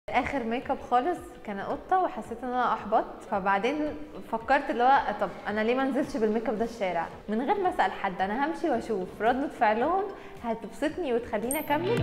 اخر ميك اب خالص كان قطه وحسيت ان انا احبطت فبعدين فكرت اللي هو طب انا ليه ما انزلش بالميك اب ده الشارع من غير ما اسال حد انا همشي واشوف ردة فعلهم هتبسطني وتخليني اكمل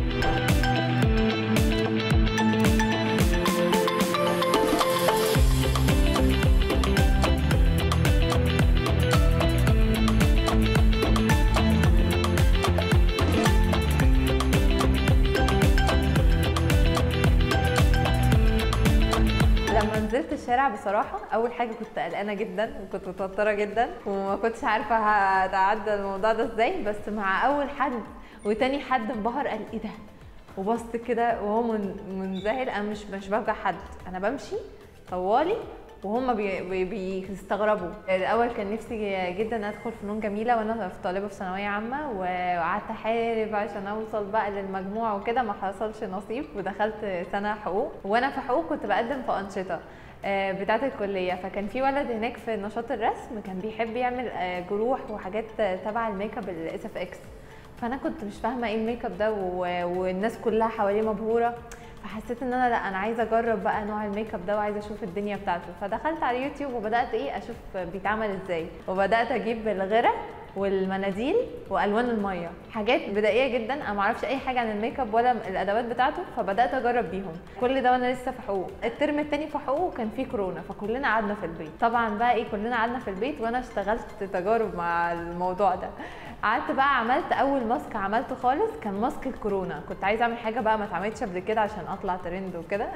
لما نزلت الشارع بصراحة أول حاجة كنت قلقانة جدا وكنت متوترة جدا وما كنتش عارفة هتعدى الموضوع ده ازاي بس مع أول حد وتاني حد انبهر قال ايه ده وبصت كده وهو من- منذهل أنا مش مش بوجع حد أنا بمشي طوالي وهم بي- بي- بيستغربوا الاول كان نفسي جدا ادخل فنون جميله وانا في طالبه في ثانويه عامه وقعدت احارب عشان اوصل بقى للمجموع وكده ما حصلش نصيب ودخلت سنه حقوق وانا في حقوق كنت بقدم في انشطه آه، بتاعه الكليه فكان في ولد هناك في نشاط الرسم كان بيحب يعمل آه، جروح وحاجات آه، تبع الميك اب الاس اف اكس فانا كنت مش فاهمه ايه الميك اب ده و- والناس كلها حواليه مبهوره فحسيت ان انا لا انا عايزه اجرب بقى نوع الميك اب ده وعايزه اشوف الدنيا بتاعته فدخلت على اليوتيوب وبدات ايه اشوف بيتعمل ازاي وبدات اجيب الغرة والمناديل والوان الميه حاجات بدائيه جدا انا ما اعرفش اي حاجه عن الميك اب ولا الادوات بتاعته فبدات اجرب بيهم كل ده وانا لسه في حقوق الترم التاني في حقوق كان فيه كورونا فكلنا قعدنا في البيت طبعا بقى ايه كلنا قعدنا في البيت وانا اشتغلت تجارب مع الموضوع ده قعدت بقى عملت اول ماسك عملته خالص كان ماسك الكورونا كنت عايزه اعمل حاجه بقى ما اتعملتش قبل كده عشان اطلع ترند وكده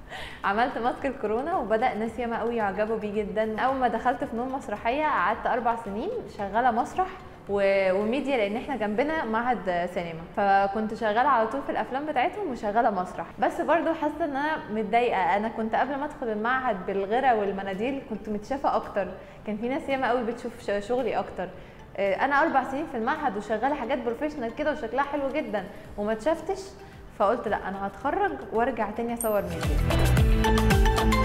عملت ماسك الكورونا وبدا ناس ياما قوي يعجبوا بيه جدا اول ما دخلت فنون مسرحيه قعدت اربع سنين شغاله مسرح و- وميديا لان احنا جنبنا معهد سينما فكنت شغاله على طول في الافلام بتاعتهم وشغاله مسرح بس برضو حاسه ان انا متضايقه انا كنت قبل ما ادخل المعهد بالغرة والمناديل كنت متشافه اكتر كان في ناس ياما قوي بتشوف ش- شغلي اكتر آه، انا اربع سنين في المعهد وشغاله حاجات بروفيشنال كده وشكلها حلو جدا وما اتشفتش فقلت لا انا هتخرج وارجع تاني اصور ميديا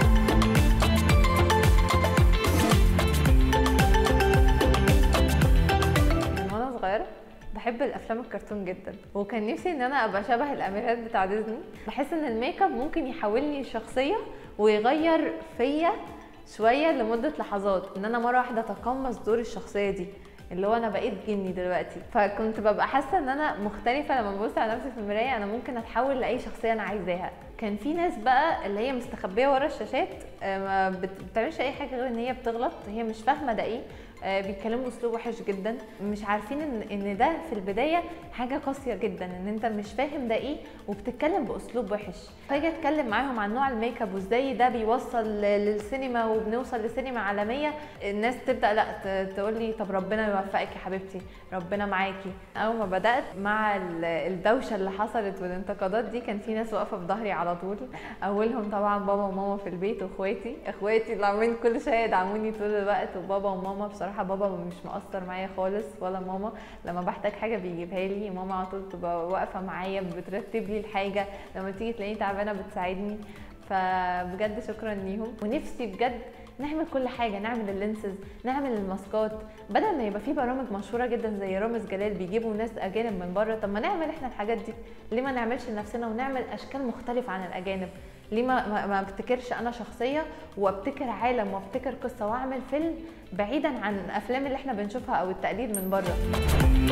من وانا صغيره بحب الافلام الكرتون جدا وكان نفسي ان انا ابقى شبه الاميرات بتاع ديزني بحس ان الميك اب ممكن يحولني شخصيه ويغير فيا شويه لمده لحظات ان انا مره واحده اتقمص دور الشخصيه دي اللي هو انا بقيت جني دلوقتي فكنت ببقى حاسه ان انا مختلفه لما ببص على نفسي في المرايه انا ممكن اتحول لاي شخصيه انا عايزاها كان في ناس بقى اللي هي مستخبيه ورا الشاشات آه، ما بت- بتعملش اي حاجه غير ان هي بتغلط هي مش فاهمه ده ايه آه، بيتكلموا اسلوب وحش جدا مش عارفين ان ان ده في البدايه حاجه قاسيه جدا ان انت مش فاهم ده ايه وبتتكلم باسلوب وحش فاجي اتكلم معاهم عن نوع الميك اب وازاي ده بيوصل ل- للسينما وبنوصل لسينما عالميه الناس تبدا لا ت- تقول لي طب ربنا يوفقك يا حبيبتي ربنا معاكي اول ما بدات مع ال- الدوشه اللي حصلت والانتقادات دي كان في ناس واقفه في ظهري على طول اولهم طبعا بابا وماما في البيت واخواتي اخواتي اللي عاملين كل شويه يدعموني طول الوقت وبابا وماما بصراحه بابا مش مقصر معايا خالص ولا ماما لما بحتاج حاجه بيجيبها لي ماما على طول تبقى واقفه معايا بترتب لي الحاجه لما تيجي تلاقيني تعبانه بتساعدني فبجد شكرا ليهم ونفسي بجد نعمل كل حاجه نعمل اللينسز نعمل الماسكات بدل ما يبقى في برامج مشهوره جدا زي رامز جلال بيجيبوا ناس اجانب من بره طب ما نعمل احنا الحاجات دي ليه ما نعملش لنفسنا ونعمل اشكال مختلفه عن الاجانب ليه ما ما- ما ابتكرش انا شخصيه وابتكر عالم وابتكر قصه واعمل فيلم بعيدا عن الافلام اللي احنا بنشوفها او التقليد من بره